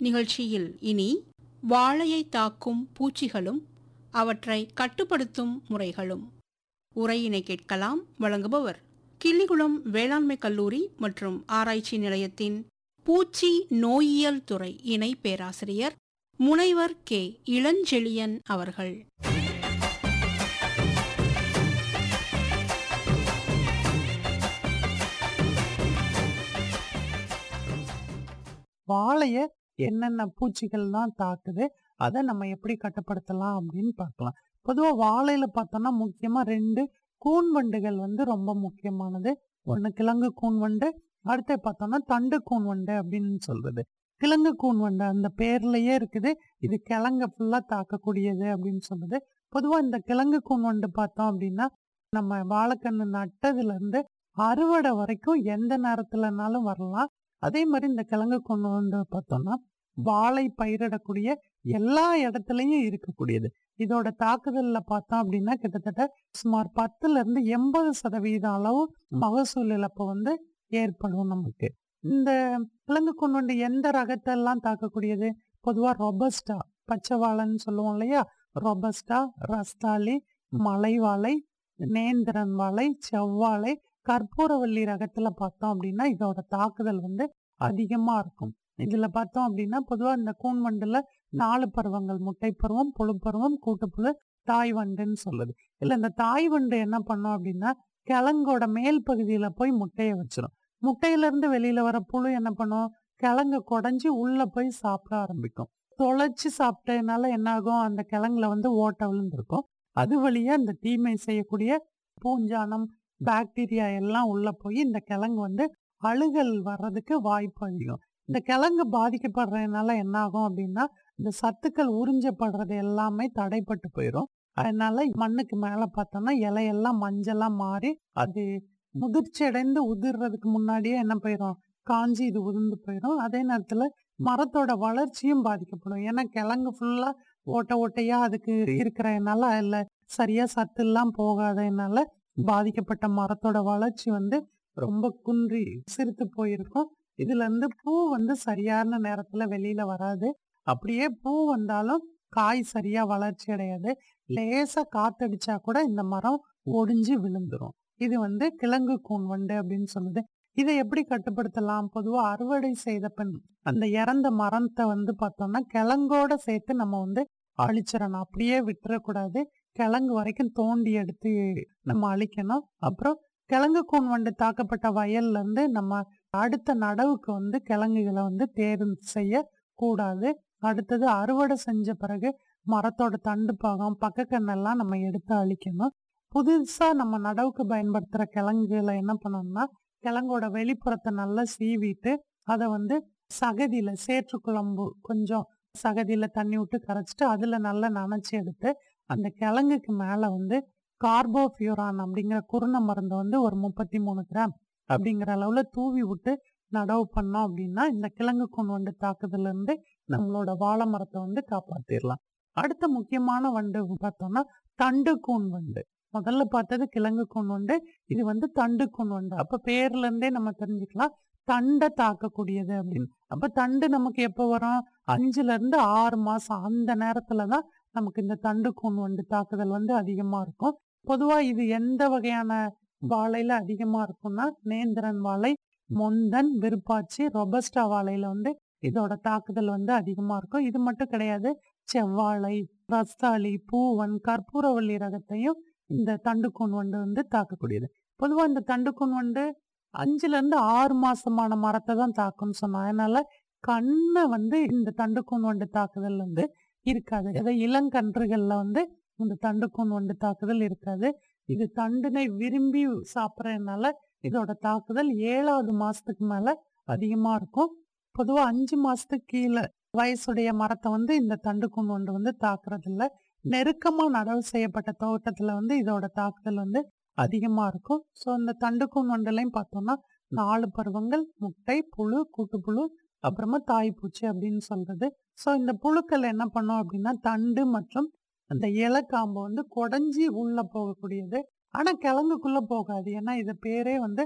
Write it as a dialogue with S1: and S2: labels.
S1: நிகழ்ச்சியில் இனி வாழையை தாக்கும் பூச்சிகளும் அவற்றை கட்டுப்படுத்தும் முறைகளும் உரையினை கேட்கலாம் வழங்குபவர் கிள்ளிகுளம் வேளாண்மை கல்லூரி மற்றும் ஆராய்ச்சி நிலையத்தின் பூச்சி நோயியல் துறை இணை பேராசிரியர் முனைவர் கே இளஞ்செழியன் அவர்கள்
S2: வாழைய என்னென்ன பூச்சிகள்லாம் தாக்குது அதை நம்ம எப்படி கட்டுப்படுத்தலாம் அப்படின்னு பார்க்கலாம் பொதுவா வாழையில பார்த்தோம்னா முக்கியமா ரெண்டு கூன்வண்டுகள் வந்து ரொம்ப முக்கியமானது ஒண்ணு கிழங்கு கூன்வண்டு அடுத்து பார்த்தோம்னா தண்டு கூன்வண்டு அப்படின்னு சொல்றது கிழங்கு கூன்வண்டு அந்த பேர்லயே இருக்குது இது கிழங்க ஃபுல்லா தாக்கக்கூடியது அப்படின்னு சொல்லுது பொதுவா இந்த கிழங்கு கூன்வண்டு பார்த்தோம் அப்படின்னா நம்ம வாழைக்கண்ணு நட்டதுல இருந்து அறுவடை வரைக்கும் எந்த நேரத்துலனாலும் வரலாம் அதே மாதிரி இந்த கிழங்கு கொண்டு வந்து பார்த்தோம்னா வாழை பயிரிடக்கூடிய எல்லா இடத்துலயும் இருக்கக்கூடியது இதோட தாக்குதல்ல பார்த்தோம் அப்படின்னா கிட்டத்தட்ட சுமார் பத்துல இருந்து எண்பது சதவீதம் அளவு மகசூல் இழப்பு வந்து ஏற்படும் நமக்கு இந்த கிழங்கு கொண்டு வந்து எந்த ரகத்தெல்லாம் தாக்கக்கூடியது பொதுவா ரொபஸ்டா பச்சை வாழைன்னு சொல்லுவோம் இல்லையா ரொபஸ்டா ரஸ்தாலி மலைவாழை நேந்திரன் வாழை செவ்வாழை கற்பூரவல்லி ரகத்துல பார்த்தோம் அப்படின்னா இதோட தாக்குதல் வந்து அதிகமா இருக்கும் இதுல பார்த்தோம் அப்படின்னா பொதுவா இந்த கூன் வண்டுல நாலு பருவங்கள் முட்டை பருவம் புழு பருவம் கூட்டுப்புழு தாய் வண்டுன்னு சொல்லுது இல்ல இந்த தாய் வண்டு என்ன பண்ணும் அப்படின்னா கிழங்கோட மேல் பகுதியில போய் முட்டைய வச்சிரும் முட்டையில இருந்து வெளியில வர புழு என்ன பண்ணும் கிழங்கு குடஞ்சி உள்ள போய் சாப்பிட ஆரம்பிக்கும் தொலைச்சு சாப்பிட்டதுனால என்ன ஆகும் அந்த கிழங்குல வந்து ஓட்டை விழுந்திருக்கும் அது வழியா இந்த தீமை செய்யக்கூடிய பூஞ்சானம் பாக்டீரியா எல்லாம் உள்ள போய் இந்த கிழங்கு வந்து அழுகல் வர்றதுக்கு வாய்ப்பு அதிகம் இந்த கிழங்கு பாதிக்கப்படுறதுனால என்ன ஆகும் அப்படின்னா இந்த சத்துக்கள் உறிஞ்சப்படுறது எல்லாமே தடைப்பட்டு போயிடும் அதனால மண்ணுக்கு மேல பார்த்தோம்னா இலையெல்லாம் மஞ்சளா மாறி அது முதிர்ச்சி அடைந்து உதிர்றதுக்கு முன்னாடியே என்ன போயிடும் காஞ்சி இது உதிர்ந்து போயிடும் அதே நேரத்துல மரத்தோட வளர்ச்சியும் பாதிக்கப்படும் ஏன்னா கிழங்கு ஃபுல்லா ஓட்ட ஓட்டையா அதுக்கு இருக்கிறதுனால அதுல சரியா சத்து எல்லாம் போகாததுனால பாதிக்கப்பட்ட மரத்தோட வளர்ச்சி வந்து ரொம்ப குன்றி சிரித்து போயிருக்கும் இதுல இருந்து பூ வந்து சரியான நேரத்துல வெளியில வராது அப்படியே பூ வந்தாலும் காய் சரியா வளர்ச்சி அடையாது லேசா காத்தடிச்சா கூட இந்த மரம் ஒடிஞ்சு விழுந்துரும் இது வந்து கிழங்கு கூன் வண்டு அப்படின்னு சொல்லுது இதை எப்படி கட்டுப்படுத்தலாம் பொதுவா அறுவடை செய்த பின் அந்த இறந்த மரத்தை வந்து பார்த்தோம்னா கிழங்கோட சேர்த்து நம்ம வந்து அழிச்சிடணும் அப்படியே விட்டுறக்கூடாது கிழங்கு வரைக்கும் தோண்டி எடுத்து நம்ம அழிக்கணும் அப்புறம் கிழங்கு கூன் வண்டு தாக்கப்பட்ட வயல்ல இருந்து நம்ம அடுத்த நடவுக்கு வந்து கிழங்குகளை வந்து தேர்வு செய்ய கூடாது அடுத்தது அறுவடை செஞ்ச பிறகு மரத்தோட தண்டு பாகம் பக்கக்கண்ணெல்லாம் நம்ம எடுத்து அழிக்கணும் புதுசா நம்ம நடவுக்கு பயன்படுத்துற கிழங்குகளை என்ன பண்ணணும்னா கிழங்கோட வெளிப்புறத்தை நல்லா சீவிட்டு அதை வந்து சகதியில சேற்று குழம்பு கொஞ்சம் சகதியில தண்ணி விட்டு கரைச்சிட்டு அதுல நல்லா நனைச்சி எடுத்து அந்த கிழங்குக்கு மேல வந்து கார்போஃபியூரான் அப்படிங்கிற குருண மருந்தை வந்து ஒரு முப்பத்தி மூணு கிராம் அப்படிங்கிற அளவுல தூவி விட்டு நடவு பண்ணோம் அப்படின்னா இந்த கிழங்கு கூன் வண்டு தாக்குதல இருந்து நம்மளோட வாழை மரத்தை வந்து காப்பாத்திடலாம் அடுத்த முக்கியமான வண்டு பார்த்தோம்னா தண்டு கூன் வண்டு முதல்ல பார்த்தது கிழங்கு கூன் வண்டு இது வந்து தண்டு கூன் வண்டு அப்ப பேர்ல இருந்தே நம்ம தெரிஞ்சுக்கலாம் தண்டை தாக்கக்கூடியது அப்படின்னு அப்ப தண்டு நமக்கு எப்போ வரும் அஞ்சுல இருந்து ஆறு மாசம் அந்த நேரத்துலதான் நமக்கு இந்த தண்டு கூன் வண்டு தாக்குதல் வந்து அதிகமா இருக்கும் பொதுவா இது எந்த வகையான வாழையில அதிகமா இருக்கும்னா நேந்திரன் வாழை மொந்தன் விருப்பாச்சி ரொபஸ்டா வாழையில வந்து இதோட தாக்குதல் வந்து அதிகமா இருக்கும் இது மட்டும் கிடையாது செவ்வாழை ரஸ்தாளி பூவன் கற்பூரவல்லி ரகத்தையும் இந்த தண்டுக்கூன் வண்டு வந்து தாக்கக்கூடியது பொதுவா இந்த தண்டுக்கூன் வண்டு அஞ்சுல இருந்து ஆறு மாசமான மரத்தை தான் தாக்கும்னு சொன்னோம் அதனால கண்ணை வந்து இந்த தண்டுக்கூன் வண்டு தாக்குதல் வந்து இருக்காது அதாவது இளங்கன்றுகள்ல வந்து இந்த தண்டுக்கூன் வண்டு தாக்குதல் இருக்காது இது தண்டினை விரும்பி சாப்பிட்றதுனால இதோட தாக்குதல் ஏழாவது மாசத்துக்கு மேல அதிகமா இருக்கும் பொதுவா அஞ்சு மாசத்துக்கு கீழே வயசுடைய மரத்தை வந்து இந்த தண்டுக்கூன் வண்டு வந்து தாக்குறது இல்ல நெருக்கமா நடவு செய்யப்பட்ட தோட்டத்துல வந்து இதோட தாக்குதல் வந்து அதிகமா இருக்கும் ஸோ இந்த தண்டுக்கூன் வண்டுலையும் பார்த்தோம்னா நாலு பருவங்கள் முட்டை புழு கூட்டுப்புழு அப்புறமா தாய்ப்பூச்சி அப்படின்னு சொல்றது ஸோ இந்த புழுக்கள் என்ன பண்ணும் அப்படின்னா தண்டு மற்றும் அந்த இலக்காம்பு வந்து குடஞ்சி உள்ள போகக்கூடியது ஆனா கிழங்குக்குள்ள போகாது ஏன்னா இது பேரே வந்து